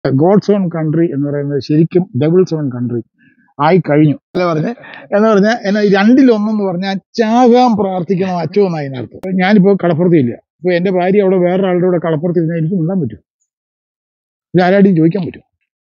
God's own country എന്ന് പറയുന്നത് ശരിക്കും ഡബിൾസ് ഓൺ കൺട്രി ആയി കഴിഞ്ഞു അല്ല പറഞ്ഞ് എന്ന് പറഞ്ഞാൽ എന്നെ രണ്ടിലൊന്നെന്ന് പറഞ്ഞാൽ ചാകാൻ പ്രാർത്ഥിക്കണം അച്ചോ എന്നായി അതിനർത്ഥം ഞാനിപ്പോൾ കടപ്പുറത്തില്ല ഇപ്പൊ എന്റെ ഭാര്യ അവിടെ വേറൊരാളുടെ കൂടെ കടപ്പുറത്തിരുന്നാൽ എനിക്ക് മിണ്ടാൻ പറ്റും ഇത് ആരാടെയും ചോദിക്കാൻ പറ്റും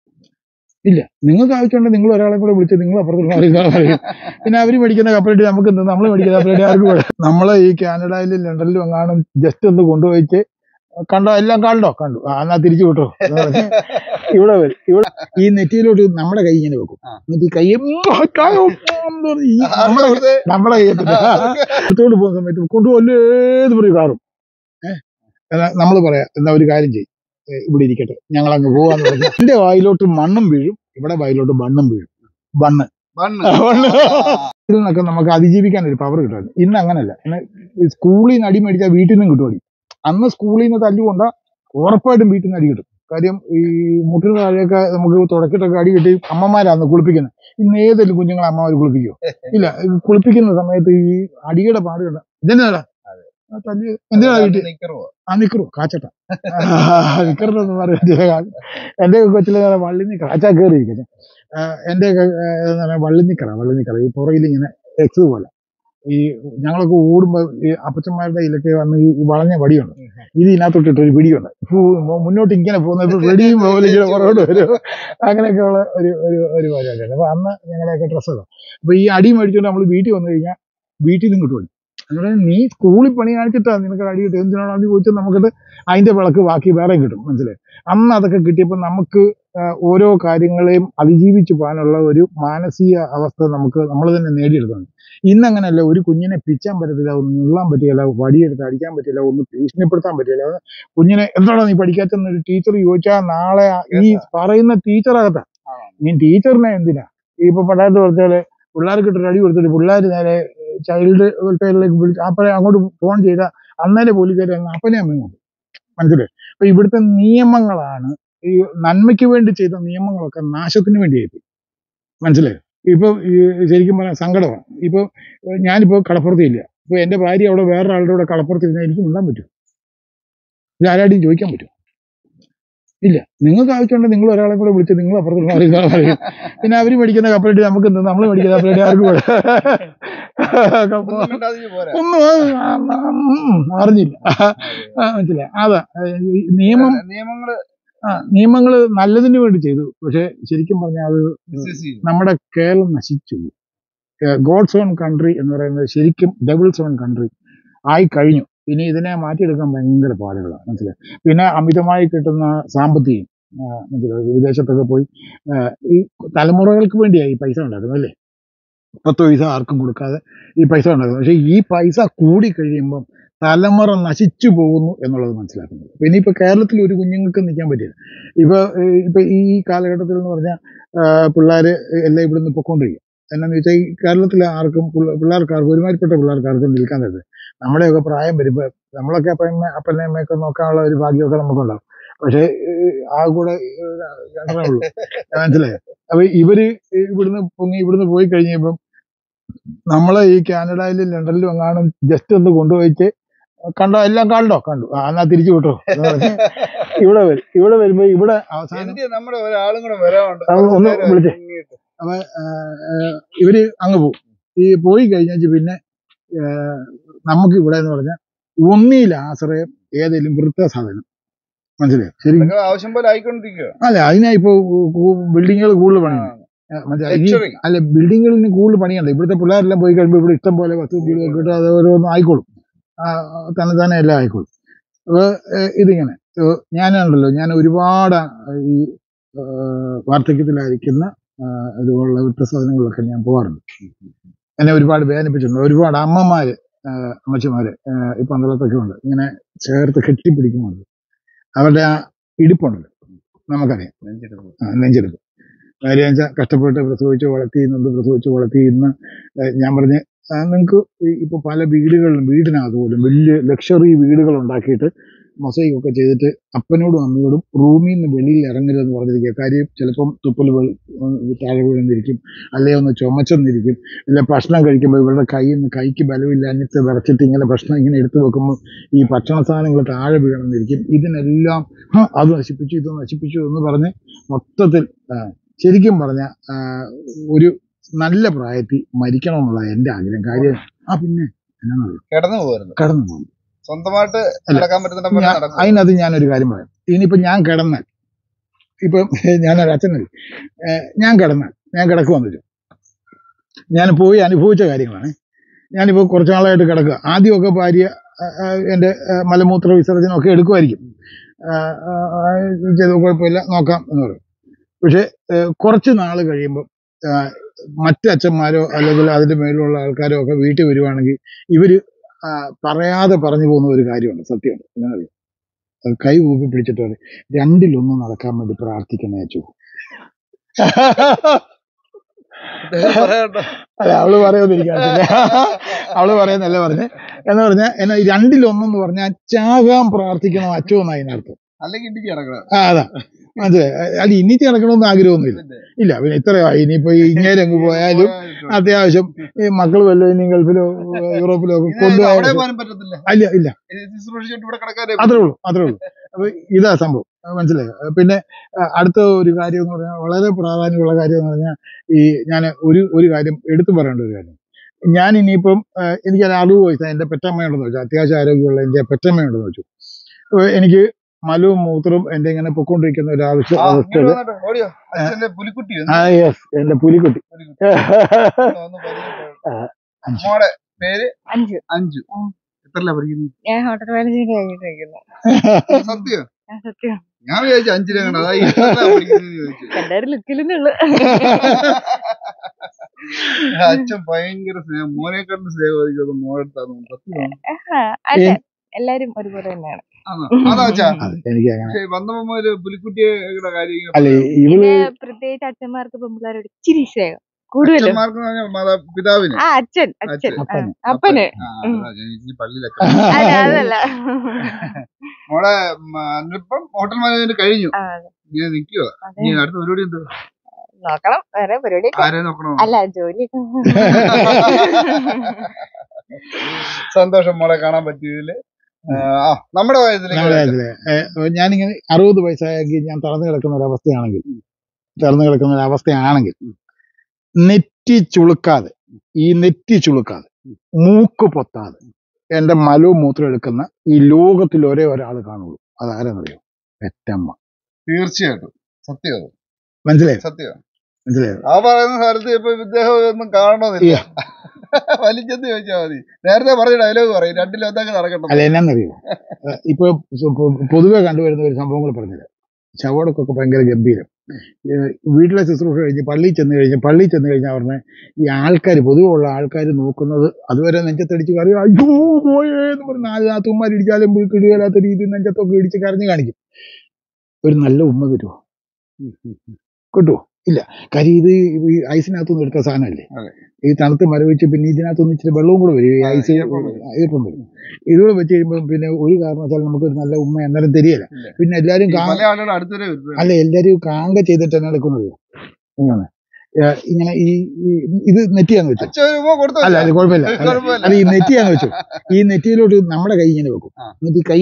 ഇല്ല നിങ്ങൾക്ക് ആവശ്യമുണ്ടെങ്കിൽ നിങ്ങൾ ഒരാളെ കൂടെ വിളിച്ച് നിങ്ങൾ അപ്പുറത്തുള്ള ആളെ ഇതാ പറയും പിന്നെ അവർ മേടിക്കുന്ന കപ്പലട്ടി നമുക്ക് എന്ത് നമ്മൾ മേടിക്കുന്ന കപ്പലട്ടി ആർക്കും കൂടെ നമ്മളെ ഈ കാനഡയിലും ലണ്ടനിലും എങ്ങാനും ജസ്റ്റ് ഒന്ന് കൊണ്ടുപോയിച്ച് കണ്ടോ എല്ലാം കണ്ടോ കണ്ടു ആ എന്നാ തിരിച്ചു വിട്ടോ എന്ന് പറഞ്ഞ് ഇവിടെ വരും ഇവിടെ ഈ നെറ്റിയിലോട്ട് നമ്മുടെ കൈ ഇങ്ങനെ വെക്കും ആ. എന്നിട്ട് ഈ കൈ ഉം, കായോ, ഉം, എന്ന് പറഞ്ഞ് ഈ നമ്മുടെ നമ്മുടെ കയ്യത്തില്ല എടുത്തോണ്ട് പോകുന്ന സമയത്ത് കൊണ്ടുപോലേത് പറയും കാറും ഏഹ് നമ്മൾ പറയാം എന്നാ ഒരു കാര്യം ചെയ്യും ഇവിടെ ഇരിക്കട്ടെ ഞങ്ങൾ അങ്ങ് പോവാന്ന് പറഞ്ഞാൽ എന്റെ വായിലോട്ട് മണ്ണും വീഴും ഇവിടെ വായിലോട്ട് മണ്ണും വീഴും ബണ്ണ് മണ്ണ്. മണ്ണ്. ഇതിൽ നിന്നൊക്കെ നമുക്ക് അതിജീവിക്കാൻ ഒരു പവർ കിട്ടുമായിരുന്നു ഇന്ന് അങ്ങനല്ല ഇന്ന് ഈ സ്കൂളിൽ നിന്ന് അടി മേടിച്ചാൽ വീട്ടിൽ നിന്നും കിട്ടും അടി അന്ന് സ്കൂളിൽ നിന്ന് തല്ലുകൊണ്ട ഉറപ്പായിട്ടും വീട്ടിൽ നിന്ന് അടി കിട്ടും കാര്യം ഈ മുട്ടിന് താഴെയൊക്കെ നമുക്ക് തുടക്കിട്ടൊക്കെ അടി കിട്ടി അമ്മമാരാന്ന് കുളിപ്പിക്കുന്നത് ഇന്ന് ഏതെങ്കിലും കുഞ്ഞുങ്ങളെ അമ്മമാർ കുളിപ്പിക്കുമോ ഇല്ല ഈ കുളിപ്പിക്കുന്ന സമയത്ത് ഈ അടിയുടെ പാട് കണ്ട ഇതെന്നാടാ ആ തല്ല് എന്തിനാ വീട്ടിൽ നിക്കറുവോ? ആ നിക്കറു കാച്ചട്ട നിക്കറിനൊന്നും പറയുന്നില്ല എന്റെ കൊച്ചിലെ വള്ളി നിക്കറ അച്ഛാ കയറി ഇരിക്കുന്നത് എന്റെ വള്ളി നിക്കറ വള്ളി നിക്കറ ഈ പുറകിൽ ഇങ്ങനെ എക്സ് പോലെ ഈ ഞങ്ങളൊക്കെ ഓടുമ്പോ ഈ അപ്പച്ചന്മാരുടെ ഇതിലൊക്കെ വന്ന് ഈ വളഞ്ഞ വടിയുണ്ട് ഇത് ഇതിനകത്തോട്ടിട്ട് ഒരു പിടിയുണ്ട് ഫൂ, മു- മുന്നോട്ട് ഇങ്ങനെ പോകുന്നത് വെടിയും പോലെ ഇങ്ങനെ പുറകോട്ട് വരും അങ്ങനെയൊക്കെയുള്ള ഒരു ഒരു ഒരു പരിപാടിയാണ് അപ്പൊ അന്ന് ഞങ്ങളുടെയൊക്കെ ഡ്രസ്സ് അപ്പൊ ഈ അടി മേടിച്ചുകൊണ്ട് നമ്മൾ വീട്ടിൽ വന്നു കഴിഞ്ഞാൽ വീട്ടിൽ നിന്നും കിട്ടും അടി. അങ്ങനെ നീ സ്കൂളിൽ പണി കാണിച്ചിട്ടാ നിനക്ക് അടി കിട്ടും എന്തിനാണ് അത് ചോദിച്ചാൽ നമുക്കത് അതിന്റെ വിളക്ക് ബാക്കി വേറെ കിട്ടും മനസ്സിലായി അന്ന് അതൊക്കെ കിട്ടിയപ്പോൾ നമുക്ക് ആ, ഓരോ കാര്യങ്ങളെയും അതിജീവിച്ചു പോകാനുള്ള ഒരു മാനസിക അവസ്ഥ നമുക്ക് നമ്മൾ തന്നെ നേടിയെടുക്കണം ഇന്ന് അങ്ങനെയല്ല ഒരു കുഞ്ഞിനെ പിച്ചാൻ പറ്റത്തില്ല ഒന്ന് നുള്ളാൻ പറ്റില്ല വടിയെടുത്ത് അടിക്കാൻ പറ്റില്ല ഒന്ന് ഭീഷണിപ്പെടുത്താൻ പറ്റില്ല അത് കുഞ്ഞിനെ എന്താണോ നീ പഠിക്കാത്തെന്ന് ഒരു ടീച്ചർ ചോദിച്ചാൽ നാളെ ഈ പറയുന്ന ടീച്ചറകത്താ ആണോ? നീ ടീച്ചറിനെ എന്തിനാ ഇപ്പൊ പണ്ടായിട്ട് പറഞ്ഞാല് പിള്ളേർക്ക് ഇട്ടൊരു അടി കൊടുത്തിട്ട് പിള്ളേർ നേരെ ചൈൽഡ് വെൽഫെയറിലേക്ക് വിളിച്ച് അപ്പഴേ അങ്ങോട്ട് ഫോൺ ചെയ്ത അന്നേരം പോലീസുകാർ അങ്ങ് അപ്പനെ അമ്മയും കൊണ്ട് മനസ്സിലായി അപ്പൊ ഇവിടുത്തെ നിയമങ്ങളാണ് ഈ നന്മയ്ക്ക് വേണ്ടി ചെയ്ത നിയമങ്ങളൊക്കെ നാശത്തിന് വേണ്ടിയായി മനസ്സിലായോ ഇപ്പൊ ഈ ശരിക്കും പറഞ്ഞാൽ സങ്കടമാണ് ഇപ്പൊ ഞാനിപ്പോ കടപ്പുറത്തില്ല ഇപ്പൊ എന്റെ ഭാര്യ അവിടെ വേറൊരാളുടെ കൂടെ കടപ്പുറത്തിരുന്നാൽ എനിക്ക് മിണ്ടാൻ പറ്റും ഇത് ആരാടെയും ചോദിക്കാൻ പറ്റും ഇല്ല നിങ്ങൾക്ക് ആവശ്യമുണ്ടെങ്കിൽ നിങ്ങൾ ഒരാളെ കൂടെ വിളിച്ച് നിങ്ങൾ അപ്പുറത്തുള്ള ആളെ ഇതാ പറയും പിന്നെ അവര് മേടിക്കുന്ന കപ്പലട്ടി നമുക്ക് എന്ത് നമ്മൾ മേടിക്കുന്ന കപ്പലട്ടി ആർക്കും കൂടെ ഒന്നും മിണ്ടാതിരിച്ച് പോരാ. ഒന്നും ആ, ആ, ഉം, അറിഞ്ഞില്ല ആ, മനസ്സിലായി അതാ ഈ നിയമം നിയമങ്ങള് ആ നിയമങ്ങൾ നല്ലതിന് വേണ്ടി ചെയ്തു പക്ഷെ ശരിക്കും പറഞ്ഞാൽ അത് misuse ചെയ്യും. നമ്മുടെ കേരളം നശിച്ചു ഗോഡ്സ് ഓൺ കൺട്രി എന്ന് പറയുന്നത് ശരിക്കും ഡബിൾസ് ഓൺ കൺട്രി ആയി കഴിഞ്ഞു ഇനി ഇതിനെ മാറ്റിയെടുക്കാൻ ഭയങ്കര പാടുകളാണ് മനസ്സിലായി പിന്നെ അമിതമായി കിട്ടുന്ന സാമ്പത്തികം ആ, മനസ്സിലായി വിദേശത്തൊക്കെ പോയി ആ, ഈ തലമുറകൾക്ക് വേണ്ടിയായി ഈ പൈസ ഉണ്ടാക്കുന്നത് അല്ലേ പത്ത് പൈസ ആർക്കും കൊടുക്കാതെ ഈ പൈസ ഉണ്ടാക്കുന്നത് പക്ഷെ ഈ പൈസ കൂടി കഴിയുമ്പം തലമുറ നശിച്ചു പോകുന്നു എന്നുള്ളത് മനസ്സിലാക്കുന്നത് പിന്നെ ഇപ്പൊ കേരളത്തിൽ ഒരു കുഞ്ഞുങ്ങൾക്ക് നിൽക്കാൻ പറ്റില്ല ഇപ്പൊ ഏഹ് ഇപ്പൊ ഈ കാലഘട്ടത്തിൽ എന്ന് പറഞ്ഞാൽ പിള്ളേര് എല്ലാം ഇവിടുന്ന് പൊക്കോണ്ടിരിക്കും എന്നാന്ന് വെച്ചാൽ ഈ കേരളത്തിലെ ആർക്കും പിള്ള- പിള്ളേർക്കാർക്കും ഒരുമാതിരിപ്പെട്ട പിള്ളേർക്കാർക്കും നിൽക്കാൻ തരുത് നമ്മുടെയൊക്കെ പ്രായം വരുമ്പോൾ നമ്മളൊക്കെ അപ്പം അപ്പനെ അമ്മയൊക്കെ നോക്കാനുള്ള ഒരു ഭാഗ്യമൊക്കെ നമുക്കുണ്ടാവും പക്ഷേ ഏഹ് ആ കൂടെ ഏഹ് രണ്ടെണ്ണേ ഉള്ളൂ മനസ്സിലായോ അപ്പൊ ഇവര് ഇവിടുന്ന് പൊങ്ങി ഇവിടുന്ന് പോയി കഴിഞ്ഞപ്പം നമ്മളെ ഈ കാനഡയിലും ലണ്ടനിലും എങ്ങാനും ജസ്റ്റ് ഒന്ന് കൊണ്ടുപോയിച്ച് കണ്ടോ എല്ലാം കണ്ടോ കണ്ടു ആ എന്നാ തിരിച്ചു വിട്ടോ എന്ന് പറഞ്ഞ് ഇവിടെ വരും ഇവിടെ വരുമ്പോ ഇവിടെ അവസാനം എന്തിനാ നമ്മുടെ ഒരാളും കൂടെ വരാനുണ്ട് അത് ഒന്ന് നേരെ വിളിച്ചേ. മുങ്ങിയിട്ട്. അപ്പൊ ആ, ആ, ഇവര് അങ്ങ് പോകും ഈ പോയി കഴിഞ്ഞാൽ പിന്നെ ആ, നമുക്ക് ഇവിടെ എന്ന് പറഞ്ഞാൽ ഒന്നിയിൽ ആശ്രയം ഏതെങ്കിലും വൃദ്ധസാധനം മനസ്സിലായോ ശരി ഇതൊക്കെ ആവശ്യം പോലെ ആയിക്കൊണ്ടിരിക്കുക അല്ല അതിനാ ഇപ്പൊ ബിൽഡിങ്ങുകൾ കൂടുതൽ പണിയുന്നത് ആ, മനസ്സിലായോ? ഈ ലക്ഷറി അല്ല ബിൽഡിങ്ങുകളിന് കൂടുതൽ പണിയണ്ട ഇവിടുത്തെ പിള്ളേരെല്ലാം പോയി കഴിയുമ്പോൾ ഇവിടെ ഇഷ്ടം പോലെ വസ്തു വീടുകൾ കിട്ടും അത് ഓരോന്നും ആയിക്കോളും ആ, തന്നെ തന്നെ എല്ലാം ആയിക്കോളും അപ്പൊ ഏഹ്, ഇതിങ്ങനെ ഏഹ്, ഞാനുണ്ടല്ലോ ഞാൻ ഒരുപാട് ആ, ഈ ഏഹ്, വാർദ്ധക്യത്തിലായിരിക്കുന്ന ആ, ഇതുപോലുള്ള വൃദ്ധസാധനങ്ങളിലൊക്കെ ഞാൻ പോകാറുണ്ട് എന്നെ ഒരുപാട് വേദനിപ്പിച്ചിട്ടുണ്ട് ഒരുപാട് അമ്മമാര് ആ, അമ്മച്ചിമാര് ആ, ഈ പന്തളത്തൊക്കെ ഉണ്ട് ഇങ്ങനെ ചേർത്ത് കെട്ടിപ്പിടിക്കുന്നുണ്ട് അവരുടെ ആ ഇടുപ്പുണ്ടല്ലോ നമുക്കറിയാം നെഞ്ചെടുപ്പ്. ആ, നെഞ്ചെടുപ്പ് കാര്യം വെച്ചാൽ കഷ്ടപ്പെട്ട് പ്രസവിച്ച് വളർത്തി നിന്ന് പ്രസവിച്ച് വളർത്തി ഇന്ന് ഏഹ് ഞാൻ പറഞ്ഞ് നിങ്ങൾക്ക് ഇപ്പൊ പല വീടുകളിലും വീടിനകത്ത് പോലും വലിയ ലക്ഷറി വീടുകൾ ഉണ്ടാക്കിയിട്ട് മൊസൈക്ക് ഒക്കെ ചെയ്തിട്ട് അപ്പനോടും അമ്മയോടും റൂമിൽ നിന്ന് വെളിയിൽ ഇറങ്ങരുതെന്ന് പറഞ്ഞിരിക്കുക കാര്യം ചിലപ്പം തുപ്പൽ വെളി- ഉം താഴെ വീഴുന്നിരിക്കും അല്ലെങ്കിൽ ഒന്ന് ചുമച്ചെന്നിരിക്കും ഇല്ല ഭക്ഷണം കഴിക്കുമ്പോൾ ഇവരുടെ കയ്യിൽ നിന്ന് കൈക്ക് ബലമില്ലാഞ്ഞിട്ട് വിറച്ചിട്ട് ഇങ്ങനെ ഭക്ഷണം ഇങ്ങനെ എടുത്തു വെക്കുമ്പോൾ ഈ ഭക്ഷണ സാധനങ്ങൾ താഴെ വീഴണമെന്നിരിക്കും ഇതിനെല്ലാം "ഹ, അത് നശിപ്പിച്ചു ഇത് നശിപ്പിച്ചു എന്ന് പറഞ്ഞ് മൊത്തത്തിൽ ആ, ശരിക്കും പറഞ്ഞ ഒരു നല്ല പ്രായത്തിൽ മരിക്കണം എന്നുള്ള എൻ്റെ ആഗ്രഹം കാര്യം ആ പിന്നെ എന്നാ കിടന്നു പോകരുത് കടന്നു പോകും സ്വന്തമായിട്ട് അല്ല, നടക്കാൻ പറ്റുന്ന പോലെ ഞാൻ- നടക്കും അതിനകത്ത് ഞാനൊരു കാര്യം പറയാം ഇനിയിപ്പോ ഞാൻ കിടന്നാൽ ഇപ്പം ഞാനൊരു അച്ഛനല്ല ഏഹ് ഞാൻ കിടന്നാൽ ഞാൻ കിടക്കുവാന്ന് വെച്ചു ഞാൻ പോയി അനുഭവിച്ച കാര്യങ്ങളാണ് ഞാനിപ്പോൾ കുറച്ച് നാളായിട്ട് കിടക്കുക ആദ്യമൊക്കെ ഭാര്യ ആ, ആ, എൻ്റെ ആ, മലമൂത്ര വിസർജനം ഒക്കെ എടുക്കുമായിരിക്കും ആ, ആ, ആ, ചെയ്തു കുഴപ്പമില്ല നോക്കാം എന്ന് പറയും പക്ഷെ ഏഹ് കുറച്ച് നാൾ കഴിയുമ്പോൾ മറ്റ് അച്ഛന്മാരോ അല്ലെങ്കിൽ അതിന്റെ മേലുള്ള ആൾക്കാരോ ഒക്കെ വീട്ടിൽ വരുവാണെങ്കിൽ ഇവര് ആ, പറയാതെ പറഞ്ഞു പോകുന്ന ഒരു കാര്യമുണ്ട് സത്യമുണ്ട് എന്നറിയാം അത് കൈ ഊപ്പി പിടിച്ചിട്ട് പറയും രണ്ടിലൊന്നും നടക്കാൻ വേണ്ടി പ്രാർത്ഥിക്കണേ അച്ചു പറയണ്ട അല്ല അവള് പറയുന്നിരിക്കാറില്ല അവള് പറയുന്നല്ല പറഞ്ഞ് എന്ന് പറഞ്ഞാൽ എന്നാ ഈ രണ്ടിലൊന്നെന്ന് പറഞ്ഞാൽ ചാകാൻ പ്രാർത്ഥിക്കണം അച്ചു എന്നാ അതിനർത്ഥം അല്ലെങ്കിൽ ഇടിച്ച് കിടക്കണം ആ അതാ മനസ്സിലായി അല്ല ഇനി കിടക്കണമെന്ന് ആഗ്രഹമൊന്നുമില്ല ഇല്ല പിന്നെ ഇത്രയായി ഇനിയിപ്പോ ഈ ഇങ്ങേരെ അങ്ങ് പോയാലും അത്യാവശ്യം ഈ മക്കൾ വല്ലതും ഇനി ഗൾഫിലോ യൂറോപ്പിലോ ഒക്കെ അവിടെ കൊണ്ടുപോയാൽ പോകാനും പറ്റത്തില്ല അല്ല ഇല്ല ഇത് ശുശ്രൂഷിച്ചിട്ട് ഇവിടെ കിടക്കാനേ അത്രേ ഉള്ളൂ അത്രേ ഉള്ളൂ അപ്പൊ ഇതാ സംഭവം അത് മനസ്സിലായോ അഹ് പിന്നെ അഹ് അടുത്ത ഒരു കാര്യം എന്ന് പറഞ്ഞാൽ വളരെ പ്രാധാന്യമുള്ള കാര്യം എന്ന് പറഞ്ഞാൽ ഈ ഞാൻ ഒരു ഒരു കാര്യം എടുത്തു പറയേണ്ട ഒരു കാര്യം ഞാൻ ഇനിയിപ്പം അഹ് എനിക്ക് ഒരു അറുപത് വയസ്സായി എന്റെ പെറ്റമ്മയുണ്ടെന്ന് വെച്ചു അത്യാവശ്യം ആരോഗ്യമുള്ള എന്റെ പെറ്റമ്മയുണ്ടെന്ന് വെച്ചു അപ്പൊ എനിക്ക് മലവും മൂത്രവും എന്റെ ഇങ്ങനെ പൊക്കോണ്ടിരിക്കുന്ന ഒരു ആവശ്യം ആ, ഇങ്ങോട്ട് അവസ്ഥയില് വന്നിട്ട് ഓടിയോ അച്ഛന്റെ പുലിക്കുട്ടി വന്നു. ആ യെസ് എന്റെ പുലിക്കുട്ടി പുലിക്കുട്ടി. ഒന്ന് പരിചയപ്പെടാം. അഞ്ച്. മോടെ പേര് അഞ്ച് അഞ്ചു ഉം. എത്രല്ല പഠിക്കുന്നു ഞാൻ ഹോട്ടൽ മാനേജ്മെന്റ് കഴിഞ്ഞിട്ടിരിക്കുന്നു സത്യം ഞാൻ സത്യം ഞാൻ വിചാരിച്ചു അഞ്ചിലെ കണ്ട അതാ എത്രല്ല പഠിക്കുന്നത് ചോദിച്ചു എല്ലാരും ലുക്കിലെന്നുള്ളു അച്ഛൻ ഭയങ്കര സ്നേഹം മോനെ കണ്ട് സ്നേഹം മോളെടുത്താന്ന് സത്യം അല്ല എല്ലാരും ഒരുപോലെ തന്നെയാണ് ആണോ അതാ അച്ഛാ അത് എനിക്ക് അങ്ങനെ പക്ഷെ വന്നപ്പോ മുതല് പുലിക്കുട്ടിയുടെ കാര്യം ഇങ്ങനെ അല്ല ഇവള് പിന്നെ പ്രത്യേകിച്ച് അച്ഛന്മാർക്ക് പെൺപിള്ളേരോട് ഇച്ചിരി സ്നേഹം കൂടുതലും അച്ഛന്മാർക്ക് എന്ന് പറഞ്ഞാൽ മാതാ പിതാവിന് ആ അച്ഛൻ അച്ഛൻ അച്ഛൻ. ആ, അപ്പന്. അപ്പന് ആ, അതാ ഞാൻ ഈ പള്ളിയിലൊക്കെ അല്ല അതല്ല മോളെ ഉം, എന്നിപ്പം ഹോട്ടൽ മാനേജ്മെന്റ് കഴിഞ്ഞു ആ, ഇങ്ങനെ നിൽക്കുക അതെ. ഇനി അടുത്ത പരിപാടി എന്ത് നോക്കണം വേറെ പരിപാടി ആരെ നോക്കണോ അല്ല ജോലി സന്തോഷം മോളെ കാണാൻ പറ്റിയതില് ആ, ആ നമ്മുടെ കാര്യത്തിലേക്ക് നമ്മുടെ വരാം. ഇതില് ഏഹ് ഞാനിങ്ങനെ അറുപത് വയസ്സായെങ്കിൽ ഞാൻ തളർന്നു കിടക്കുന്ന ഒരു അവസ്ഥയാണെങ്കിൽ തളർന്നു കിടക്കുന്ന ഒരു അവസ്ഥയാണെങ്കിൽ നെറ്റി ചുളുക്കാതെ ഈ നെറ്റി ചുളുക്കാതെ മൂക്ക് പൊത്താതെ എന്റെ മലവും മൂത്രം എടുക്കുന്ന ഈ ലോകത്തിൽ ഒരേ ഒരാൾ കാണുള്ളൂ അതാരെന്നറിയോ പെറ്റമ്മ തീർച്ചയായിട്ടും സത്യം അത്. മനസ്സിലായോ സത്യം മനസ്സിലായോ ആ പറയുന്ന സ്ഥലത്ത് ഇപ്പൊ ഇദ്ദേഹം ഒന്നും കാണണമെന്നില്ല വലിച്ചെന്ന് ചോദിച്ചാൽ മതി നേരത്തെ പറഞ്ഞ ഡയലോഗ് പറയും രണ്ടിലൊന്നൊക്കെ നടക്കട്ടെ അല്ല എന്നാന്നറിയോ ഏഹ് ഇപ്പൊ സു- പൊ- പൊതുവെ കണ്ടുവരുന്ന ഒരു സംഭവം കൂടെ പറഞ്ഞുതരാം ചവടക്കൊക്കെ ഭയങ്കര ഗംഭീരം ഏഹ് വീട്ടിലെ ശുശ്രൂഷ കഴിഞ്ഞ് പള്ളിയിൽ ചെന്ന് കഴിഞ്ഞ് പള്ളിയിൽ ചെന്ന് കഴിഞ്ഞാൽ പറഞ്ഞ ഈ ആൾക്കാർ പൊതുവെയുള്ള ആൾക്കാർ നോക്കുന്നത് അതുവരെ നെഞ്ചത്തടിച്ച് കറി അയ്യോ പോയേ എന്ന് പറഞ്ഞ് നാല് നാത്തുമാർ ഇടിച്ചാലും കിടുകയില്ലാത്ത രീതിയിൽ നെഞ്ചത്തൊക്കെ ഇടിച്ച് കരഞ്ഞ് കാണിക്കും ഒരു നല്ല ഉമ്മ തരുമോ കിട്ടുമോ ഇല്ല കാര്യം ഇത് ഈ ഐസിനകത്തുനിന്ന് എടുത്ത സാധനമല്ലേ അതെ. ഈ തണുത്ത് മരവിച്ച് പിന്നെ ഇതിനകത്തുനിന്ന് ഇച്ചിരി വെള്ളവും കൂടെ വരും ഈ ആ, ഐസ് ഈർപ്പം വരും. ഈർപ്പം വരും ഇതുകൂടെ വെച്ച് കഴിയുമ്പോൾ പിന്നെ ഒരു കാരണവശാലും നമുക്ക് ഒരു നല്ല ഉമ്മ എന്നാലും തരികയില്ല ഇല്ല. പിന്നെ എല്ലാരും കാ പല ആളുകളും അടുത്തൊരു അല്ല എല്ലാരും കാങ്ക ചെയ്തിട്ട് തന്നെ എടുക്കുന്നത് ഇങ്ങനെ ഏ, ഇങ്ങനെ ഈ ഈ- ഇത് നെറ്റിയാന്ന് വെച്ചു അച്ഛൻ ഒരു രൂപ കൊടുത്തു അല്ല അത് കുഴപ്പമില്ല അല്ല, കുഴപ്പമില്ല അല്ല ഈ നെറ്റിയാന്ന് വെച്ചു ഈ നെറ്റിയിലോട്ട് നമ്മുടെ കൈ ഇങ്ങനെ വെക്കും ആ. എന്നിട്ട് ഈ കൈ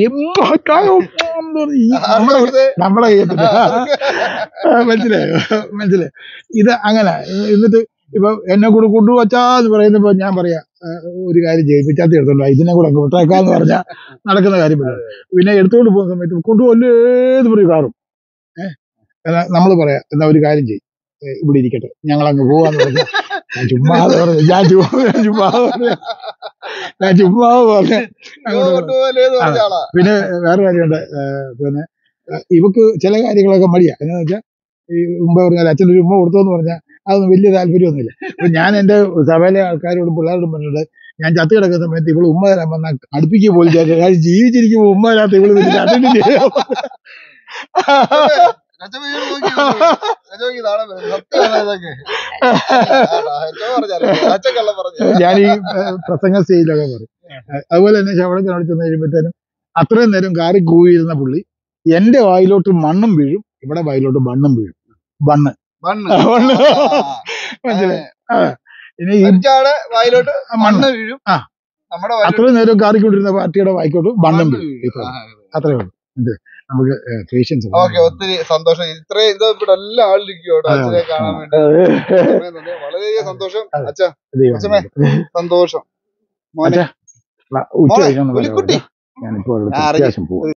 ഈ ആ, നമ്മുടെ കൊടുത്ത് നമ്മളെ കയ്യത്തില്ല മനസ്സിലായോ മനസ്സിലായോ ഇത് അങ്ങനെ എന്നിട്ട് ഇപ്പൊ എന്നെ കൂടെ കൊണ്ടുവച്ചാന്ന് പറയുന്നപ്പോ ഞാൻ പറയാ ആ, ഒരു കാര്യം ചെയ്യും പിച്ചാത്തി എടുത്തോണ്ട് വാ, ഇതിനെ കൂടെ അങ്ങ് വിട്ടേക്കാന്ന് പറഞ്ഞാൽ നടക്കുന്ന കാര്യമില്ല പിന്നെ എടുത്തോണ്ട് പോകുന്ന സമയത്ത് കൊണ്ടുപോല്ലേന്ന് പറയും കാറും ഏഹ് നമ്മൾ പറയാ എന്നാ ഒരു കാര്യം ചെയ്യും ഇവിടെ ഇരിക്കട്ടെ ഞങ്ങൾ അങ്ങ് പോവാന്ന് പറഞ്ഞ ഞാൻ ചുമ്മാ പറഞ്ഞു ഞാൻ ചുമ്മാ ഞാൻ ചുമ്മാ പറഞ്ഞ ഞാൻ ചുമ്മാ പറഞ്ഞ അങ്ങോട്ട് കൊണ്ടുപോലെ പറഞ്ഞ ആളാ പിന്നെ വേറെ കാര്യമുണ്ട് ഏഹ് പിന്നെ ഏഹ് ഇവക്ക് ചില കാര്യങ്ങളൊക്കെ മടിയാ എന്നാന്ന് വെച്ചാൽ ഈ മുമ്പ് പറഞ്ഞാൽ അച്ഛനൊരു ഉമ്മ കൊടുത്തോന്ന് പറഞ്ഞാൽ അതൊന്നും വലിയ താല്പര്യമൊന്നുമില്ല അപ്പൊ ഞാൻ എന്റെ സഭയിലെ ആൾക്കാരോടും പിള്ളേരോടും പറഞ്ഞിട്ട് ഞാൻ ചത്ത് കിടക്കുന്ന സമയത്ത് ഇവള് ഉമ്മ തരാൻ വന്നാൽ അടുപ്പിക്കുക പോലും ചെയ്തില്ല. കാര്യം ജീവിച്ചിരിക്കുമ്പോൾ ഉമ്മ തരാത്ത ഇവള് പിന്നെ അതിന് അച്ഛൻ വീട് നോക്കി അച്ഛൻ നോക്കി നാളെ വരും. സത്യമാണ് ഇതൊക്കെ ആടാ, അച്ഛൻ പറഞ്ഞാലോ അച്ഛൻ കള്ളം പറഞ്ഞു ഞാൻ ഈ ഏഹ്, പ്രസംഗ സ്റ്റേജിലൊക്കെ പറയും ഏഹ്, അതുപോലെ തന്നെ ശവടത്തിനോട് ചെന്ന് കഴിയുമ്പോഴത്തേനും അത്രയും നേരം കാറി കൂവിയിരുന്ന പുള്ളി എന്റെ വായിലോട്ട് മണ്ണും വീഴും ഇവിടെ വായിലോട്ട് മണ്ണും വീഴും ബണ്ണ് മണ്ണ് ആ, മണ്ണ്. ആ. മനസ്സിലായി ആ. ഇനി ഈ മരിച്ചയാളെ വായിലോട്ട് മണ്ണ് മണ്ണ് വീഴും ആ. നമ്മുടെ വായിലോട്ട് അത്രയും നേരം കാറിക്കൊണ്ടിരുന്ന പാർട്ടിയുടെ വായിക്കോട്ട് മണ്ണും മണ്ണ് വീഴും വീഴും ഇത്രേ ആ, ഉള്ളൂ. അത്രേ ഉള്ളൂ എന്ത് നമുക്ക് പേഷ്യൻസ് ഓക്കെ ഒത്തിരി സന്തോഷം ഇത്രയും ഇത് ഇവിടെ എല്ലാ ആളിരിക്കും ഇവിടെ അതെ, അച്ഛനെ കാണാൻ വേണ്ടി സമയം തന്നെ വളരെയധികം സന്തോഷം അതെ. അച്ഛ അച്ഛമ്മേ. സന്തോഷം മോനെ ഉച്ച മോളെ, കഴിഞ്ഞൊന്നും പുലിക്കുട്ടി. ഞാനിപ്പോ ഞാൻ അറിഞ്ഞു. അത്യാവശ്യം പോകും